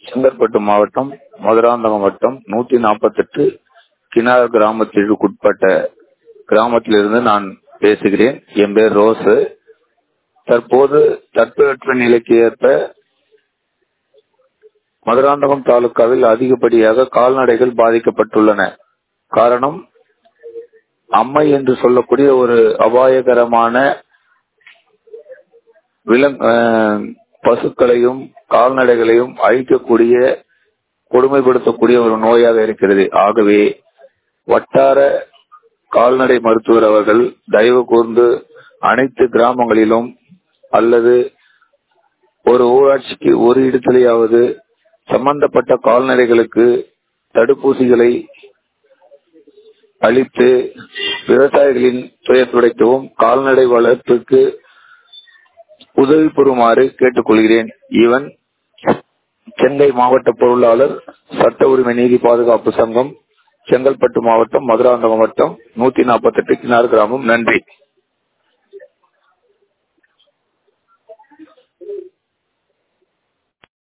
செங்கற்பட்டு மாவட்டம் மதுராந்தகம் வட்டம் நூத்தி நாற்பத்தெட்டு கிணார் கிராமத்திற்குட்பட்ட கிராமத்திலிருந்து நான் பேசுகிறேன் என் பேர் ரோஸு தற்போது தட்பவெட்ப நிலைக்கு ஏற்ப மதுராந்தகம் தாலுகாவில் அதிகப்படியாக கால்நடைகள் பாதிக்கப்பட்டுள்ளன காரணம் அம்மை என்று சொல்லக்கூடிய ஒரு அபாயகரமான விலங் பசுக்களையும் கால்நடைகளையும் அழிக்கக்கூடிய கொடுமைப்படுத்தக்கூடிய ஒரு நோயாக இருக்கிறது ஆகவே வட்டார கால்நடை மருத்துவர் அவர்கள் தயவு கூர்ந்து அனைத்து கிராமங்களிலும் அல்லது ஒரு ஊராட்சிக்கு ஒரு இடத்திலேயாவது சம்பந்தப்பட்ட கால்நடைகளுக்கு தடுப்பூசிகளை அளித்து விவசாயிகளின் துயர் துடைக்கவும் கால்நடை வளர்ப்புக்கு உதவி பெறுமாறு கேட்டுக்கொள்கிறேன் இவன் சென்னை மாவட்ட பொருளாளர் சட்ட உரிமை நீதி பாதுகாப்பு சங்கம் செங்கல்பட்டு மாவட்டம் மதுராந்தகம் வட்டம் நூத்தி நாற்பத்தி எட்டு கிணறு கிராமம் நன்றி